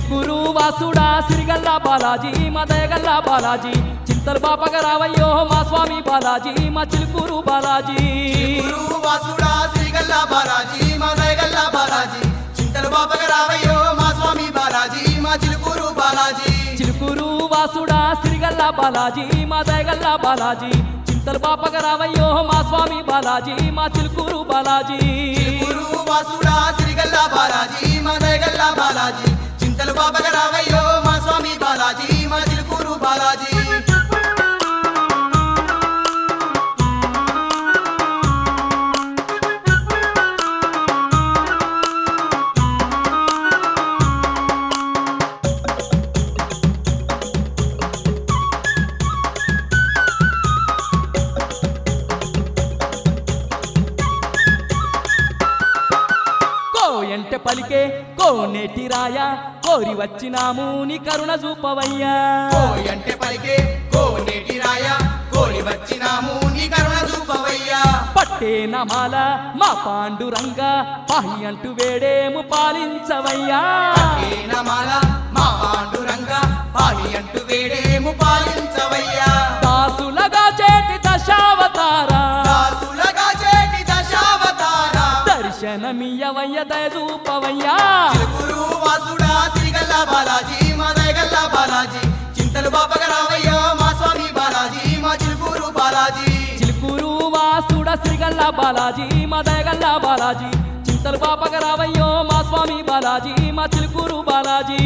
చిలుకూరు వాసుడా సిరిగల్ల బాలాజీ మా దయగల్ల బాలాజీ చింతలు బాపగ రావయ్యో మా స్వామి బాలాజీ మా చిలుకూరు బాలాజీ గురువు వాసుడా శ్రీగల్ల బాలాజీ మా దయగల్ల బాలాజీ చింతలు బాపగ రావయ్యో మా స్వామి బాలాజీ మా చిలుకూరు బాలాజీ చిలుకూరు వాసుడా సిరిగల్ల బాలాజీ మా దయగల్ల బాలాజీ చింతలు బాపగ రావయ్యో మా స్వామి బాలాజీ మా చిలుకూరు బాలాజీ గురువు వాసుడా శ్రీగల్ల బాలాజీ మా దయగల్ల బాలాజీ చింతలు బాపగ రావయ్యో మా స్వామి బాలాజీ మా చిలుకూరు బాలాజీ కోయంటే పలికే కోనేటి రాయ కోరి వచ్చినాము నీ కరుణ చూపవయ్యా కోయంటే పలికే కోనేటి రాయ కోరి వచ్చినాము నీ కరుణ చూపవయ్యా పట్టే నమాల మా పాండురంగ పాహి అంటూ వేడేము పాలించవయ్యా ఏ నమాల మా పాండురంగ పాడి అంటూ వేడేము పాలించవయ్యా దాసులగా చేటి దశావతారా దాసులగా చేటి దశావతార దర్శనమియవయ్య దయచూపవయ్యా చిలుకూరు వాసుడా శ్రీగల్ల బాలాజీ మా దయగల్ల బాలాజీ చింతలు బాపగ రావయ్యో మా స్వామి బాలాజీ మా చిలుకూరు బాలాజీ చిలుకూరు వాసుడ శ్రీగల్ల బాలాజీ మా దయగల్ల బాలాజీ చింతలు పాపగ రావయ్యో మా స్వామి బాలాజీ మా చిలుకూరు బాలాజీ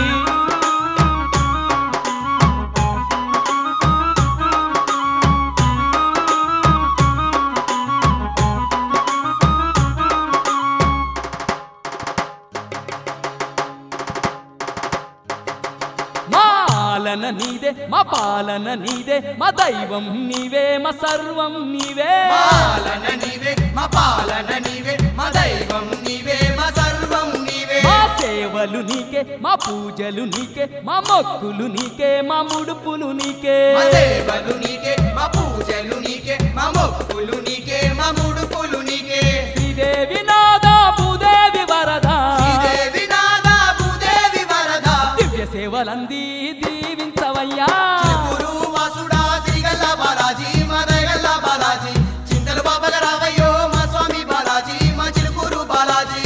మా పాలన నీదే మా పాలన నీదే మా దైవం నీవే మా సర్వం నీవే పాలన నీవే మా పాలన నీవే మా దైవం నీవే మా సర్వం నీవే మా సేవలు నీకే మా పూజలు నీకే మా మొక్కులు నీకే మా ముడుపులు నీకే మా సేవలు నీకే మా పూజలు నీకే మా మొక్కులు నీకే మా ముడుపులు నీకే శ్రీదేవి నాదా భూదేవి వరద శ్రీదేవి నాదా భూదేవి వరద దివ్య సేవలంది దీవించవయ్యా చిలుకూరు వాసుడా శ్రీగల్ల బాలాజీ మా దయగల్ల బాలాజీ చింతలు బాబగ రావయ్యో మా స్వామి బాలాజీ మా చిలుకూరు బాలాజీ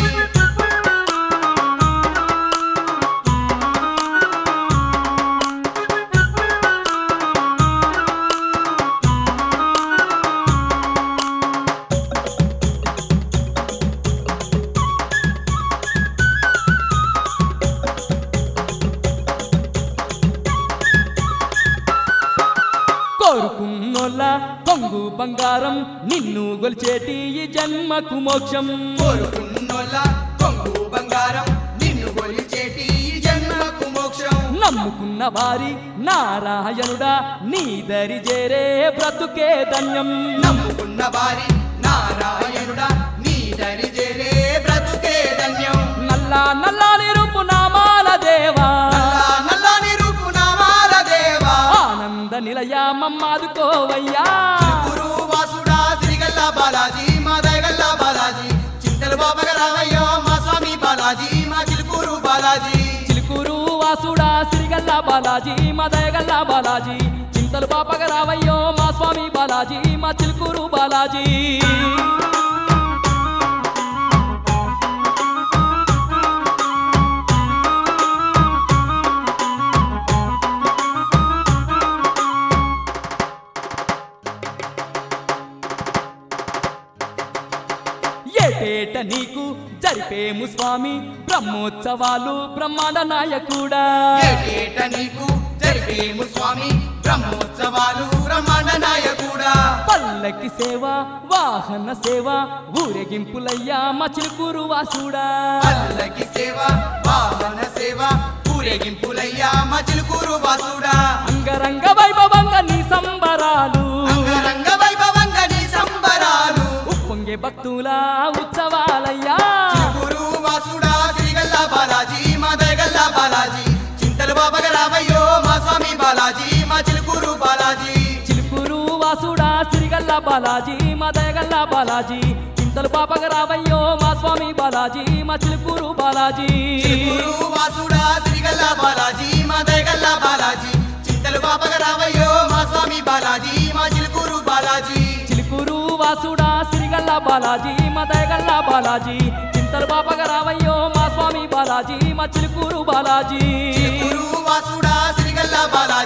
కోరుకున్నోళ్ళ కొంగు బంగారం నిన్ను గొలిచేటి ఈ జన్మకు మోక్షం కోరుకున్నోళ్ళ కొంగు బంగారం నిన్ను కొలిచేటి ఈ జన్మకు మోక్షం నమ్ముకున్న వారి నారాయణుడా నీ దరి చేరే బ్రతుకే ధన్యం నమ్ముకున్న వారి నారాయణుడా నీ దరి చేరే బ్రతుకే ధన్యం నల్లా నల్లాని రూపు నామాల దేవా నల్లా నల్లని రూపు నామాల దేవా ఆనంద నిలయ మమ్మాదుకోవయ్యా గురు వాసుడా శ్రీగల్ల బాలాజీ మా దయగల్ల బాలాజీ చింతలు బాబగ రావయ్యో మా స్వామి బాలాజీ మా చిలుకూరు బాలాజీ చిలుకూరు వాసుడా సిరిగల్ల బాలాజీ మా దయగల్ల బాలాజీ చింతలు పాపగ రావయ్యో మా స్వామి బాలాజీ మా చిలుకూరు బాలాజీ ఏటేట నీకు జరిపేము స్వామి బ్రహ్మోత్సవాలు బ్రహ్మాండ నాయకుడా ఏటేట నీకు జరిపేము స్వామి బ్రహ్మోత్సవాలు బ్రహ్మాండ నాయకుడా పల్లకి సేవ వాహన సేవ ఊరేగింపులయ్యా మా చిలుకూరు వాసుడా పల్లకి సేవ వాహన సేవ ఊరేగింపులయ్యా మా చిలుకూరు వాసుడా అంగరంగ వైభవంగా నీ సంబరాలు అంగరంగ వైభవంగా నీ సంబరాలు ఉప్పొంగే భక్తుల ఉత్సవాలయ్యా చిలుకూరు వాసుడా శ్రీగల్ల బాలాజీ మా దయగల్ల బాలాజీ చింతలు బాబగ రావయ్యో మా స్వామి బాలాజీ మా చిలుకూరు బాలాజీ చిలుకూరు వాసుడా సిరిగల్ల బాలాజీ మా దయగల్ల బాలాజీ చింతలు చింతలు పాపగా రావయ్యో మా స్వామి బాలాజీ మా చిలుకూరు బాలాజీ చిలుకూరు వాసుడా శ్రీగల్ల బాలాజీ మా దయగల్ల బాలాజీ చింతలు పాపగ రావయ్యో మా స్వామి బాలాజీ మా చిలుకూరు బాలాజీ చిలుకూరు వాసుడా సిరిగల్ల బాలాజీ మా దయగల్ల బాలాజీ చింతలు పాపగా రావయ్యో మా స్వామి బాలాజీ మా చిలుకూరు బాలాజీ చిలుకూరు వాసుడా శ్రీగల్ల బాలాజీ